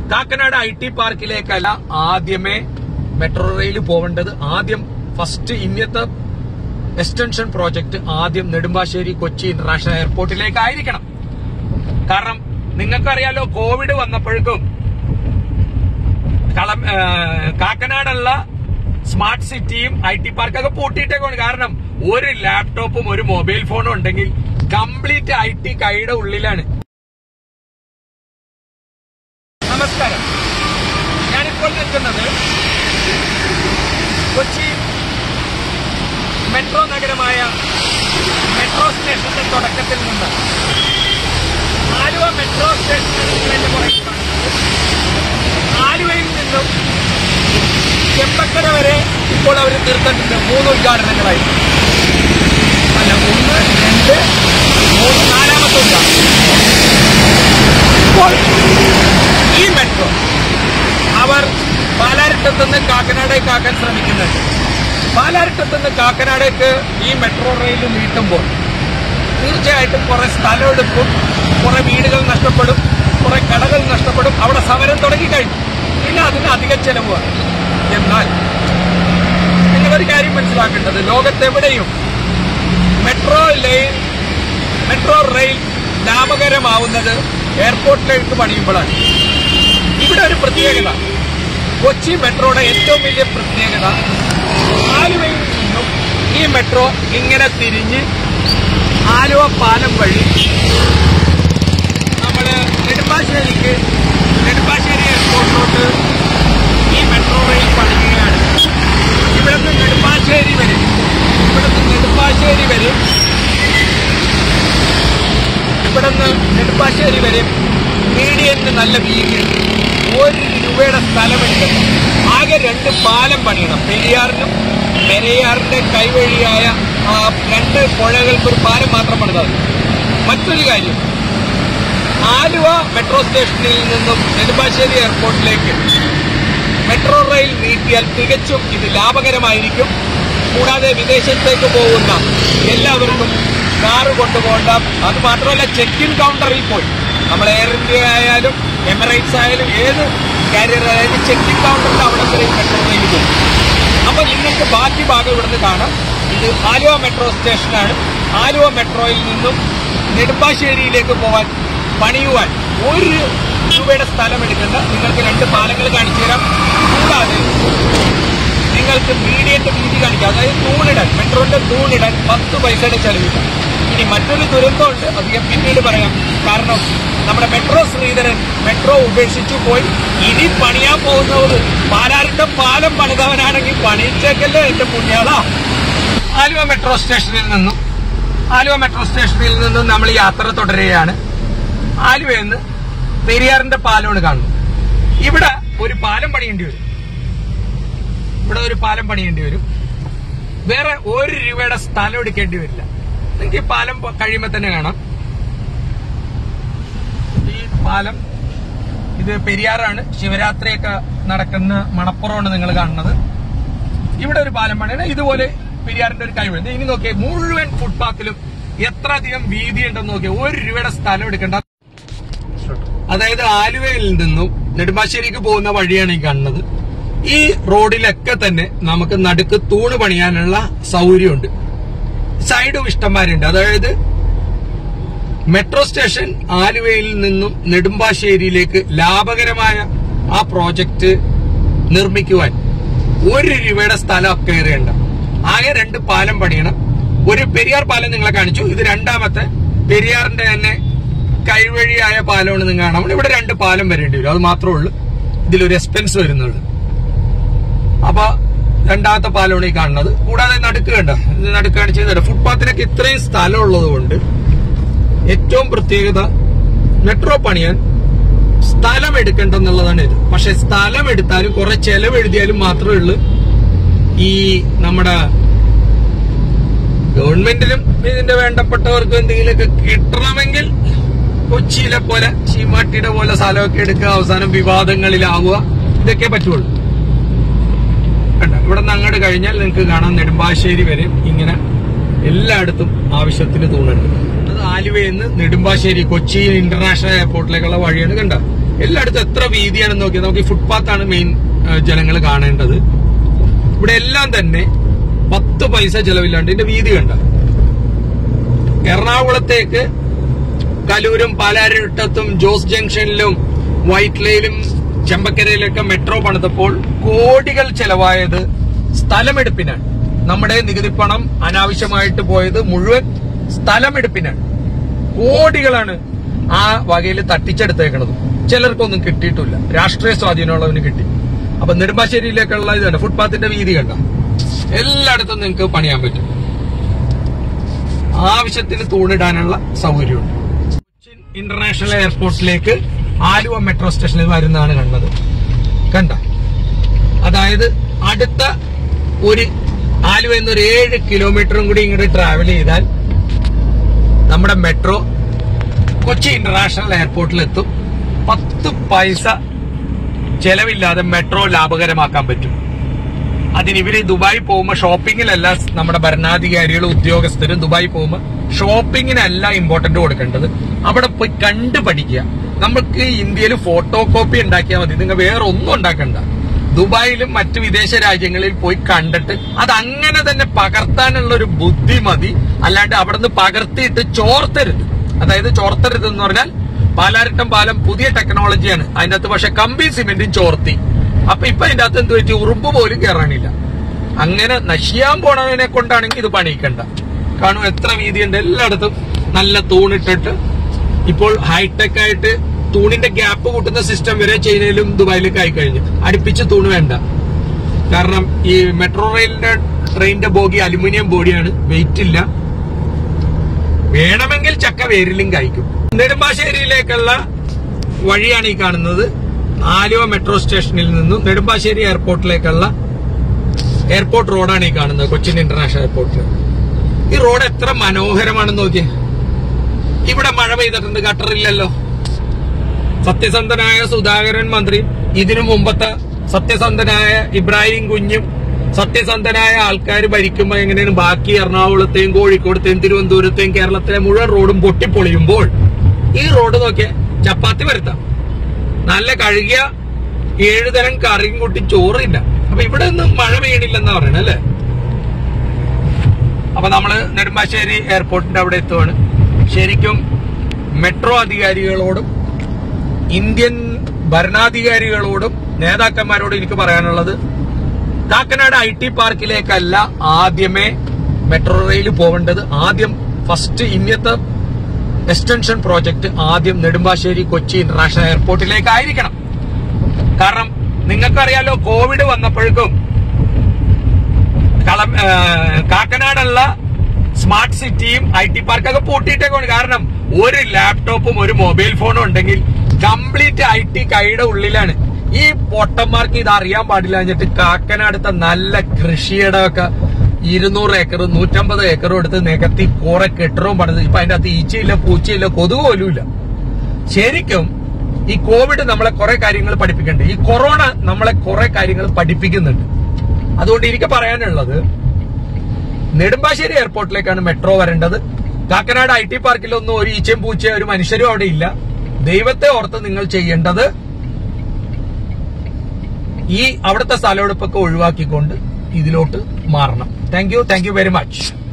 Kakkanad I T പാർക്കിലേക്കല്ല ആദ്യമേ metro rail പോവേണ്ടത് ആദ്യം ഫസ്റ്റ് ഇന്നത്തെ എക്സ്റ്റൻഷൻ പ്രോജക്ട് ആദ്യം നെടുമ്പാശ്ശേരി കൊച്ചി ഇന്റർനാഷണൽ എയർപോർട്ടിലേക്കായിരിക്കണം കാരണം നിങ്ങൾക്കറിയാലോ കോവിഡ് വന്നപ്പോഴേക്കും കളം ആ, കാക്കനാടുള്ള സ്മാർട്ട് സിറ്റിയും ഐ ടി പാർക്കൊക്കെ പൂട്ടിയിട്ടേക്കാണ് കാരണം ഒരു ലാപ്ടോപ്പും ഒരു മൊബൈൽ ഫോണും ഉണ്ടെങ്കിൽ കംപ്ലീറ്റ് ഐ ടി കൈയുടെ ഉള്ളിലാണ് നമസ്കാരം ഞാനിപ്പോൾ നിൽക്കുന്നത് കൊച്ചി മെട്രോ നഗരമായ മെട്രോ സ്റ്റേഷന്റെ തുടക്കത്തിൽ നിന്ന് ആലുവ മെട്രോ സ്റ്റേഷനിൽ വേണ്ടി പറയുകയാണ് ആലുവയിൽ നിന്നും ചെമ്പക്കര വരെ ഇപ്പോൾ അവർ തീർത്തിട്ടുണ്ട് മൂന്ന് ഉദ്ഘാടനങ്ങളായി അല്ല ഒന്ന് രണ്ട് മൂന്ന് നാലാമത്തെ ഉദ്ഘാടനം ഇപ്പോൾ ഈ മെട്രോ അവർ പാലാരിട്ടത്ത് നിന്ന് കാക്കനാടേക്ക് ആക്കാൻ ശ്രമിക്കുന്നുണ്ട് പാലാരിട്ടത്ത് നിന്ന് കാക്കനാടേക്ക് ഈ മെട്രോ റെയിൽ നീട്ടുമ്പോൾ തീർച്ചയായിട്ടും കുറെ സ്ഥലമെടുക്കും കുറെ വീടുകൾ നഷ്ടപ്പെടും കുറെ കടകൾ നഷ്ടപ്പെടും അവിടെ സമരം തുടങ്ങിക്കഴിഞ്ഞു പിന്നെ അതിന് അധിക ചെലവാണ് എന്നാൽ നിങ്ങളൊരു കാര്യം മനസ്സിലാക്കേണ്ടത് ലോകത്തെവിടെയും മെട്രോ ലൈൻ മെട്രോ റെയിൽ ലാഭകരമാവുന്നത് എയർപോർട്ടിലേക്ക് പണിയുമ്പോഴാണ് ഇവിടെ ഒരു പ്രത്യേകത കൊച്ചി മെട്രോയുടെ ഏറ്റവും വലിയ പ്രത്യേകത ആലുവയിൽ നിന്നും ഈ മെട്രോ ഇങ്ങനെ തിരിഞ്ഞ് ആലുവ പാലം വഴി നമ്മള് നെടുമ്പാശ്ശേരിക്ക് നെടുമ്പാശ്ശേരി എയർപോർട്ടിലോട്ട് ഈ മെട്രോ റെയിൽ പണിയുകയാണ് ഇവിടുന്ന് നെടുമ്പാശ്ശേരി വരെ ഇവിടുന്ന് നെടുമ്പാശ്ശേരി വരെ ഇവിടുന്ന് നെടുമ്പാശ്ശേരി വരെ മീഡിയന് നല്ല വീതിയുണ്ട് ഒരു രൂപയുടെ സ്ഥലമെടുക്കണം ആകെ രണ്ട് പാലം പണിയണം പെരിയാറിനും പെരിയാറിന്റെ കൈവഴിയായ ആ രണ്ട് പുഴകൾക്ക് ഒരു പാലം മാത്രം പണിതാൽ മതി. മറ്റൊരു കാര്യം ആലുവ മെട്രോ സ്റ്റേഷനിൽ നിന്നും നെടുമ്പാശ്ശേരി എയർപോർട്ടിലേക്ക് മെട്രോ റെയിൽ നീട്ടിയാൽ തികച്ചും ഇത് ലാഭകരമായിരിക്കും കൂടാതെ വിദേശത്തേക്ക് പോകുന്ന എല്ലാവർക്കും കാറ് കൊണ്ടുപോകണ്ട അത് മാത്രമല്ല ചെക്ക് ഇൻ കൗണ്ടറിൽ പോയി നമ്മൾ എയർ ഇന്ത്യ ആയാലും എമിറേറ്റ്സ് ആയാലും ഏത് കാരിയർ ആയാലും ചെക്ക് ഇൻ കൗണ്ടറിൽ അവിടെ വരെ ഈ മെട്രോ റെയിൽ പോകും അപ്പൊ നിങ്ങൾക്ക് ബാക്കി ഭാഗം ഇവിടുന്ന് കാണാം ഇത് ആലുവ മെട്രോ സ്റ്റേഷനാണ് ആലുവ മെട്രോയിൽ നിന്നും നെടുമ്പാശ്ശേരിയിലേക്ക് പോവാൻ പണിയുവാൻ ഒരു രൂപയുടെ സ്ഥലം എടുക്കേണ്ട നിങ്ങൾക്ക് രണ്ട് പാലങ്ങൾ കാണിച്ചു തരാം കൂടാതെ നിങ്ങൾക്ക് മീഡിയന്റെ വീതി കാണിക്കാം അതായത് തൂണിടാൻ മെട്രോന്റെ തൂണിടാൻ പത്ത് പൈസയുടെ ചെലവില്ല ഇനി മറ്റൊരു ദുരന്തമുണ്ട് അത് ഞാൻ പിന്നീട് പറയാം കാരണം നമ്മുടെ മെട്രോ ശ്രീധരൻ മെട്രോ ഉപേക്ഷിച്ചു പോയി ഇനി പണിയാൻ പോകുന്നത് പാലാരിന്റെ പാലം പണിതവനാണെങ്കിൽ പണിയിച്ചേക്കല്ലേ എന്റെ പുണ്യാളാ ആലുവ മെട്രോ സ്റ്റേഷനിൽ നിന്നും ആലുവ മെട്രോ സ്റ്റേഷനിൽ നിന്നും നമ്മൾ യാത്ര തുടരുകയാണ് ആലുവയിൽ നിന്ന് പെരിയാറിന്റെ പാലമാണ് കാണുന്നത് ഇവിടെ ഒരു പാലം പണിയേണ്ടി വരും ഇവിടെ ഒരു പാലം പണിയേണ്ടി വരും വേറെ ഒരു രൂപയുടെ സ്ഥലം എടുക്കേണ്ടി വരില്ല നിങ്ങൾക്ക് ഈ പാലം പ- കഴിയുമ്പോ തന്നെ കാണാം ഈ പാലം ഇത് പെരിയാറാണ് ശിവരാത്രിയൊക്കെ നടക്കുന്ന മണപ്പുറമാണ് നിങ്ങൾ കാണുന്നത് ഇവിടെ ഒരു പാലം പണിയാണ് ഇതുപോലെ പെരിയാറിന്റെ ഒരു കഴിവ് ഇനി നോക്കിയേ മുഴുവൻ ഫുട്പാത്തിലും എത്ര അധികം വീതി ഉണ്ടെന്ന് നോക്കിയേ ഒരു രൂപയുടെ സ്ഥലം എടുക്കേണ്ട അതായത് ആലുവയിൽ നിന്നും നെടുമ്പാശ്ശേരിക്ക് പോകുന്ന വഴിയാണ് ഈ കാണുന്നത് ഈ റോഡിലൊക്കെ തന്നെ നമുക്ക് നടുക്ക് തൂണ് പണിയാനുള്ള സൗകര്യമുണ്ട് സൈഡും ഇഷ്ടംമാരുണ്ട് അതായത് മെട്രോ സ്റ്റേഷൻ ആലുവയിൽ നിന്നും നെടുമ്പാശ്ശേരിയിലേക്ക് ലാഭകരമായ ആ പ്രോജക്റ്റ് നിർമ്മിക്കുവാൻ ഒരു രൂപയുടെ സ്ഥലം കയറേണ്ട ആകെ രണ്ട് പാലം പണിയണം ഒരു പെരിയാർ പാലം നിങ്ങളെ കാണിച്ചു ഇത് രണ്ടാമത്തെ പെരിയാറിന്റെ തന്നെ കൈവഴിയായ പാലമാണ് നിങ്ങൾ കാണാം ഇവിടെ രണ്ട് പാലം വരേണ്ടി വരും അത് മാത്രമേ ഉള്ളൂ ഇതിലൊരു എക്സ്പെൻസ് വരുന്നുള്ളൂ അപ്പൊ രണ്ടാമത്തെ പാലമാണ് ഈ കാണുന്നത് കൂടാതെ നടുക്ക് കണ്ട ഇത് നടുക്കാണ് ചെയ്തത് ഫുട്പാത്തിനൊക്കെ ഇത്രയും സ്ഥലം ഉള്ളത് കൊണ്ട് ഏറ്റവും പ്രത്യേകത മെട്രോ പണിയാൻ സ്ഥലം എടുക്കണ്ടെന്നുള്ളതാണ് ഇത് പക്ഷെ സ്ഥലം എടുത്താലും കുറെ ചെലവ് എഴുതിയാലും മാത്രമേ ഉള്ളൂ ഈ നമ്മുടെ ഗവൺമെന്റിനും ഇതിന്റെ വേണ്ടപ്പെട്ടവർക്കും എന്തെങ്കിലുമൊക്കെ കിട്ടണമെങ്കിൽ കൊച്ചിയിലെ പോലെ ചീമാട്ടിയുടെ പോലെ സ്ഥലമൊക്കെ എടുക്കുക അവസാനം വിവാദങ്ങളിലാവുക ഇതൊക്കെ പറ്റുള്ളൂ കണ്ട ഇവിടെ നിന്ന് അങ്ങോട്ട് കഴിഞ്ഞാൽ നിങ്ങൾക്ക് കാണാം നെടുമ്പാശ്ശേരി വരെ ഇങ്ങനെ എല്ലായിടത്തും ആവശ്യത്തിന് തൂണുണ്ട് അത് ആലുവയിൽ നിന്ന് നെടുമ്പാശ്ശേരി കൊച്ചി ഇന്റർനാഷണൽ എയർപോർട്ടിലേക്കുള്ള വഴിയാണ് കണ്ട എല്ലായിടത്തും എത്ര വീതിയാണെന്ന് നോക്കിയാൽ നമുക്ക് ഈ ഫുട്പാത്താണ് മെയിൻ ജനങ്ങൾ കാണേണ്ടത് ഇവിടെ എല്ലാം തന്നെ പത്ത് പൈസ ചെലവില്ലാണ്ട് ഇതിന്റെ വീതി കണ്ട എറണാകുളത്തേക്ക് കലൂരും പാലാരിട്ടത്തും ജോസ് ജംഗ്ഷനിലും വൈറ്റ് ലൈനിലും ചെമ്പക്കരയിലൊക്കെ മെട്രോ പണിതപ്പോൾ കോടികൾ ചെലവായത് സ്ഥലമെടുപ്പിനാണ് നമ്മുടെ നികുതി പണം അനാവശ്യമായിട്ട് പോയത് മുഴുവൻ സ്ഥലമെടുപ്പിനാണ് കോടികളാണ് ആ വകയിൽ തട്ടിച്ചെടുത്തേക്കണത് ചിലർക്കൊന്നും കിട്ടിയിട്ടില്ല രാഷ്ട്രീയ സ്വാധീനമുള്ളവന് കിട്ടി അപ്പൊ നെടുമ്പാശ്ശേരിയിലേക്കുള്ള ഇതാണ് ഫുട്പാത്തിന്റെ വീതി കണ്ട എല്ലായിടത്തും നിങ്ങൾക്ക് പണിയാൻ പറ്റും ആവശ്യത്തിന് തൂണിടാനുള്ള സൗകര്യമുണ്ട് കൊച്ചിൻ ഇന്റർനാഷണൽ എയർപോർട്ടിലേക്ക് ആലുവ മെട്രോ സ്റ്റേഷനിൽ വരുന്നതാണ് കണ്ടത് കണ്ട അതായത് അടുത്ത ഒരു ആലുവ എന്നൊരു ഏഴ് കിലോമീറ്ററും കൂടി ഇങ്ങോട്ട് ട്രാവൽ ചെയ്താൽ നമ്മുടെ മെട്രോ കൊച്ചി ഇന്റർനാഷണൽ എയർപോർട്ടിൽ എത്തും പത്ത് പൈസ ചെലവില്ലാതെ മെട്രോ ലാഭകരമാക്കാൻ പറ്റും അതിന് ഇവര് ദുബായി പോകുമ്പോൾ ഷോപ്പിങ്ങിലല്ല നമ്മുടെ ഭരണാധികാരികളും ഉദ്യോഗസ്ഥരും ദുബായി പോകുമ്പോൾ ഷോപ്പിങ്ങിനല്ല ഇമ്പോർട്ടന്റ് കൊടുക്കേണ്ടത് അവിടെ പോയി കണ്ടു പഠിക്കുക നമുക്ക് ഇന്ത്യയിൽ ഫോട്ടോ കോപ്പി ഉണ്ടാക്കിയാൽ മതി നിങ്ങൾ വേറെ ഒന്നും ഉണ്ടാക്കണ്ട ദുബായിലും മറ്റു വിദേശ രാജ്യങ്ങളിൽ പോയി കണ്ടിട്ട് അത് അങ്ങനെ തന്നെ പകർത്താനുള്ള ഒരു ബുദ്ധി മതി അല്ലാണ്ട് അവിടെ നിന്ന് പകർത്തിയിട്ട് ചോർത്തരുത് അതായത് ചോർത്തരുത് എന്ന് പറഞ്ഞാൽ പാലാരിട്ടം പാലം പുതിയ ടെക്നോളജിയാണ് അതിന്റെ അകത്ത് പക്ഷെ കമ്പി സിമെന്റും ചോർത്തി അപ്പൊ ഇപ്പൊ അതിന്റെ അകത്ത് എന്ത് പറ്റി ഉറുമ്പ് പോലും കയറാനില്ല അങ്ങനെ നശിയാൻ പോണവനെ കൊണ്ടാണെങ്കിൽ ഇത് പണിയിക്കണ്ട കാണും എത്ര വീതിയുണ്ട് എല്ലായിടത്തും നല്ല തൂണിട്ടിട്ട് ഇപ്പോൾ ഹൈടെക് ആയിട്ട് തൂണിന്റെ ഗ്യാപ്പ് കൂട്ടുന്ന സിസ്റ്റം വരെ ചൈനയിലും ദുബായിലൊക്കെ ആയി കഴിഞ്ഞു അടുപ്പിച്ച് തൂണ് വേണ്ട കാരണം ഈ മെട്രോ റെയിലിന്റെ ട്രെയിനിന്റെ ബോഗി അലുമിനിയം ബോഡിയാണ് വെയിറ്റ് ഇല്ല വേണമെങ്കിൽ ചക്ക വേരിലും കഴിക്കും നെടുമ്പാശ്ശേരിയിലേക്കുള്ള വഴിയാണ് ഈ കാണുന്നത് ആലുവ മെട്രോ സ്റ്റേഷനിൽ നിന്നും നെടുമ്പാശ്ശേരി എയർപോർട്ടിലേക്കുള്ള എയർപോർട്ട് റോഡാണ് ഈ കാണുന്നത് കൊച്ചിൻ ഇന്റർനാഷണൽ എയർപോർട്ടിൽ ഈ റോഡ് എത്ര മനോഹരമാണെന്ന് നോക്കിയേ ഇവിടെ മഴ പെയ്തിട്ടുണ്ട് ഗട്ടറില്ലല്ലോ സത്യസന്ധനായ സുധാകരൻ മന്ത്രി ഇതിനു മുമ്പത്തെ സത്യസന്ധനായ ഇബ്രാഹിം കുഞ്ഞും സത്യസന്ധനായ ആൾക്കാർ ഭരിക്കുമ്പോൾ എങ്ങനെയാണ് ബാക്കി എറണാകുളത്തെയും കോഴിക്കോടത്തെയും തിരുവനന്തപുരത്തെയും കേരളത്തിലെ മുഴുവൻ റോഡും പൊട്ടിപ്പൊളിയുമ്പോൾ ഈ റോഡ് നോക്കിയ ചപ്പാത്തി വരുത്താം നല്ല കഴുകിയ ഏഴു തരം കറിയും കൂട്ടി ചോറില്ല അപ്പൊ ഇവിടെ ഒന്നും മഴ പെയ്യണില്ലെന്നാ പറയണേ അല്ലേ അപ്പൊ നമ്മള് നെടുമ്പാശ്ശേരി എയർപോർട്ടിന്റെ അവിടെ എത്തുവാണ് ശരിക്കും മെട്രോ അധികാരികളോടും ഇന്ത്യൻ ഭരണാധികാരികളോടും നേതാക്കന്മാരോടും എനിക്ക് പറയാനുള്ളത് കാക്കനാട് ഐ ടി പാർക്കിലേക്കല്ല ആദ്യമേ മെട്രോ റെയിൽ പോവേണ്ടത് ആദ്യം ഫസ്റ്റ് ഇന്നത്തെ എക്സ്റ്റൻഷൻ പ്രോജക്ട് ആദ്യം നെടുമ്പാശ്ശേരി കൊച്ചി ഇന്റർനാഷണൽ എയർപോർട്ടിലേക്കായിരിക്കണം കാരണം നിങ്ങൾക്കറിയാലോ കോവിഡ് വന്നപ്പോഴേക്കും കളം ആ, കാക്കനാടുള്ള സ്മാർട്ട് സിറ്റിയും ഐ ടി പാർക്കൊക്കെ പൂട്ടിയിട്ടേക്കാണ് കാരണം ഒരു ലാപ്ടോപ്പും ഒരു മൊബൈൽ ഫോണും ഉണ്ടെങ്കിൽ കംപ്ലീറ്റ് ഐ ടി കൈയുടെ ഉള്ളിലാണ് ഈ പൊട്ടന്മാർക്ക് ഇത് അറിയാൻ പാടില്ല എന്നിട്ട് കാക്കനാടുത്ത നല്ല കൃഷിയുടെ ഒക്കെ ഇരുന്നൂറ് ഏക്കർ നൂറ്റമ്പത് ഏക്കറും എടുത്ത് നികത്തി കുറെ കെട്ടിടവും പണിത് ഇപ്പൊ അതിന്റെ അകത്ത് ഈച്ചയില്ല പൂച്ചയില്ല കൊതുക് പോലും ഇല്ല ശരിക്കും ഈ കോവിഡ് നമ്മളെ കുറെ കാര്യങ്ങൾ പഠിപ്പിക്കുന്നുണ്ട് ഈ കൊറോണ നമ്മളെ കുറെ കാര്യങ്ങൾ പഠിപ്പിക്കുന്നുണ്ട് അതുകൊണ്ട് എനിക്ക് പറയാനുള്ളത് നെടുമ്പാശ്ശേരി എയർപോർട്ടിലേക്കാണ് മെട്രോ വരേണ്ടത് കാക്കനാട് ഐ ടി പാർക്കിലൊന്നും ഒരു ഈച്ചയും പൂച്ചയും ഒരു മനുഷ്യരും അവിടെ ഇല്ല ദൈവത്തെ ഓർത്ത് നിങ്ങൾ ചെയ്യേണ്ടത് ഈ അവിടുത്തെ സ്ഥലമെടുപ്പൊക്കെ ഒഴിവാക്കിക്കൊണ്ട് ഇതിലോട്ട് മാറണം thank you thank you very much